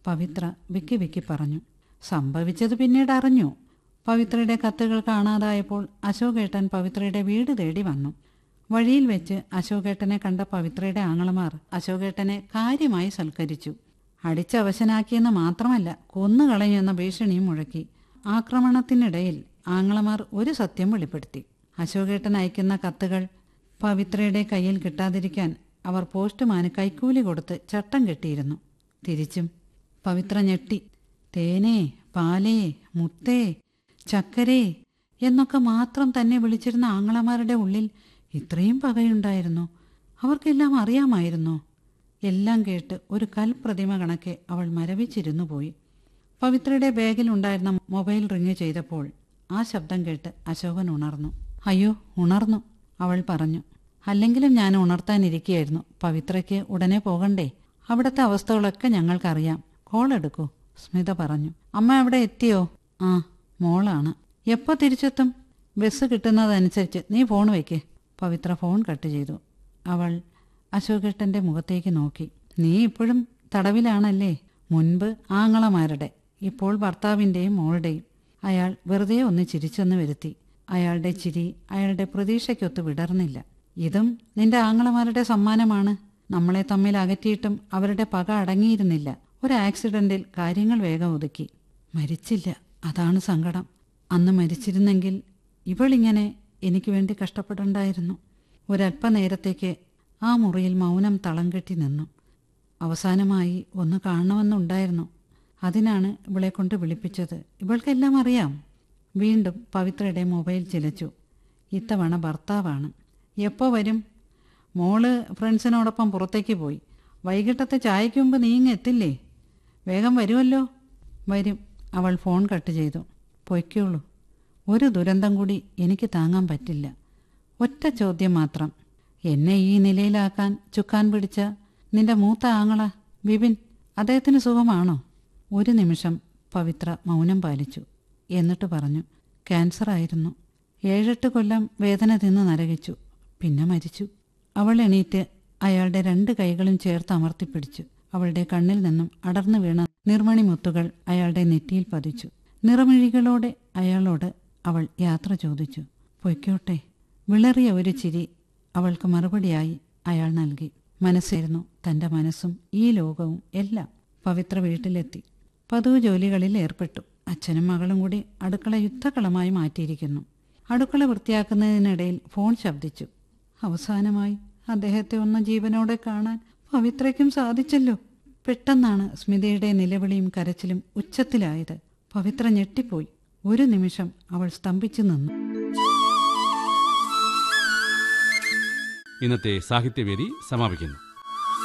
പവിത്ര വിക്കി വിക്കി പറഞ്ഞു സംഭവിച്ചത് പിന്നീട് അറിഞ്ഞു പവിത്രയുടെ കത്തുകൾ കാണാതായപ്പോൾ അശോകേട്ടൻ പവിത്രയുടെ വീട് തേടി വന്നു വഴിയിൽ വെച്ച് അശോകേട്ടനെ കണ്ട പവിത്രയുടെ ആങ്ങളമാർ അശോകേട്ടനെ കാര്യമായി സൽക്കരിച്ചു അടിച്ചവശനാക്കിയെന്ന് മാത്രമല്ല കൊന്നുകളയുമെന്ന ഭീഷണിയും മുഴക്കി ആക്രമണത്തിനിടയിൽ ആങ്ങളമാർ ഒരു സത്യം വെളിപ്പെടുത്തി അശോകേട്ടൻ അയക്കുന്ന കത്തുകൾ പവിത്രയുടെ കയ്യിൽ കിട്ടാതിരിക്കാൻ അവർ പോസ്റ്റ്മാന് കൈക്കൂലി കൊടുത്ത് ചട്ടം കെട്ടിയിരുന്നു തിരിച്ചും പവിത്ര ഞെട്ടി തേനേ പാലേ മുത്തേ ചക്കരേ എന്നൊക്കെ മാത്രം തന്നെ വിളിച്ചിരുന്ന ആങ്ങളമാരുടെ ഉള്ളിൽ ഇത്രയും പകയുണ്ടായിരുന്നു അവർക്കെല്ലാം അറിയാമായിരുന്നോ എല്ലാം കേട്ട് ഒരു കൽപ്രതിമ കണക്കെ അവൾ മരവിച്ചിരുന്നു പോയി പവിത്രയുടെ ബാഗിൽ ഉണ്ടായിരുന്ന മൊബൈൽ റിങ് ചെയ്തപ്പോൾ ആ ശബ്ദം കേട്ട് അശോകൻ ഉണർന്നു അയ്യോ ഉണർന്നു അവൾ പറഞ്ഞു അല്ലെങ്കിലും ഞാൻ ഉണർത്താനിരിക്കുകയായിരുന്നു പവിത്രയ്ക്ക് ഉടനെ പോകണ്ടേ അവിടുത്തെ അവസ്ഥകളൊക്കെ ഞങ്ങൾക്കറിയാം കോൾ എടുക്കൂ സ്മിത പറഞ്ഞു അമ്മ അവിടെ എത്തിയോ ആ മോളാണ് എപ്പോ തിരിച്ചെത്തും ബസ് കിട്ടുന്നതനുസരിച്ച് നീ ഫോൺ വയ്ക്ക് പവിത്ര ഫോൺ കട്ട് ചെയ്തു അവൾ അശോകേട്ടന്റെ മുഖത്തേക്ക് നോക്കി നീ ഇപ്പോഴും തടവിലാണല്ലേ മുൻപ് ആങ്ങളമാരുടെ ഇപ്പോൾ ഭർത്താവിൻ്റെയും മോളുടെയും അയാൾ വെറുതെ ഒന്ന് ചിരിച്ചൊന്ന് വരുത്തി അയാളുടെ ചിരി അയാളുടെ പ്രതീക്ഷയ്ക്കൊത്ത് വിടർന്നില്ല ഇതും നിന്റെ ആങ്ങളമാരുടെ സമ്മാനമാണ് നമ്മളെ തമ്മിൽ അകറ്റിയിട്ടും അവരുടെ പക അടങ്ങിയിരുന്നില്ല ഒരു ആക്സിഡന്റിൽ കാര്യങ്ങൾ വേഗം ഒതുക്കി മരിച്ചില്ല അതാണ് സങ്കടം അന്ന് മരിച്ചിരുന്നെങ്കിൽ ഇവളിങ്ങനെ എനിക്ക് വേണ്ടി കഷ്ടപ്പെടണ്ടായിരുന്നു ഒരല്പനേരത്തേക്ക് ആ മുറിയിൽ മൗനം തളം കെട്ടി നിന്നു അവസാനമായി ഒന്ന് കാണണമെന്നുണ്ടായിരുന്നു അതിനാണ് ഇവളെ കൊണ്ട് വിളിപ്പിച്ചത് ഇവൾക്കെല്ലാം അറിയാം വീണ്ടും പവിത്രയുടെ മൊബൈൽ ചിലച്ചു ഇത്തവണ ഭർത്താവാണ് എപ്പോൾ വരും മോള് ഫ്രണ്ട്സിനോടൊപ്പം പുറത്തേക്ക് പോയി വൈകിട്ടത്തെ ചായയ്ക്ക് മുമ്പ് നീ ഇങ്ങ് എത്തില്ലേ വേഗം വരുമല്ലോ വരും അവൾ ഫോൺ കട്ട് ചെയ്തു പൊയ്ക്കോളൂ ഒരു ദുരന്തം കൂടി എനിക്ക് താങ്ങാൻ പറ്റില്ല ഒറ്റ ചോദ്യം മാത്രം എന്നെ ഈ നിലയിലാക്കാൻ ചുക്കാൻ പിടിച്ച നിന്റെ മൂത്ത ആങ്ങള വിപിൻ അദ്ദേഹത്തിന് സുഖമാണോ ഒരു നിമിഷം പവിത്ര മൗനം പാലിച്ചു എന്നിട്ട് പറഞ്ഞു ക്യാൻസർ ആയിരുന്നു ഏഴെട്ട് കൊല്ലം വേദന തിന്ന് നരകിച്ചു പിന്നെ മരിച്ചു അവൾ എണീറ്റ് അയാളുടെ രണ്ട് കൈകളും ചേർത്ത് അമർത്തിപ്പിടിച്ചു അവളുടെ കണ്ണിൽ നിന്നും അടർന്നു വീണ നിർമണി മുത്തുകൾ അയാളുടെ നെറ്റിയിൽ പതിച്ചു നിറമിഴികളോടെ അയാളോട് അവൾ യാത്ര ചോദിച്ചു പൊയ്ക്കോട്ടെ വിളറിയ ഒരു ചിരി അവൾക്ക് മറുപടിയായി അയാൾ നൽകി മനസ്സായിരുന്നു തന്റെ മനസ്സും ഈ ലോകവും എല്ലാം പവിത്ര വീട്ടിലെത്തി പതിവ് ജോലികളിൽ ഏർപ്പെട്ടു അച്ഛനും മകളും കൂടി അടുക്കള യുദ്ധകളമായി മാറ്റിയിരിക്കുന്നു അടുക്കള വൃത്തിയാക്കുന്നതിനിടയിൽ ഫോൺ ശബ്ദിച്ചു അവസാനമായി അദ്ദേഹത്തെ ഒന്ന് ജീവനോടെ കാണാൻ പവിത്രയ്ക്കും സാധിച്ചല്ലോ പെട്ടെന്നാണ് സ്മിതയുടെ നിലവിളിയും കരച്ചിലും ഉച്ചത്തിലായത് പവിത്ര ഞെട്ടിപ്പോയി ഒരു നിമിഷം അവൾ സ്തംഭിച്ചു നിന്നു ഇന്നത്തെ സാഹിത്യവേദി സമാപിക്കുന്നു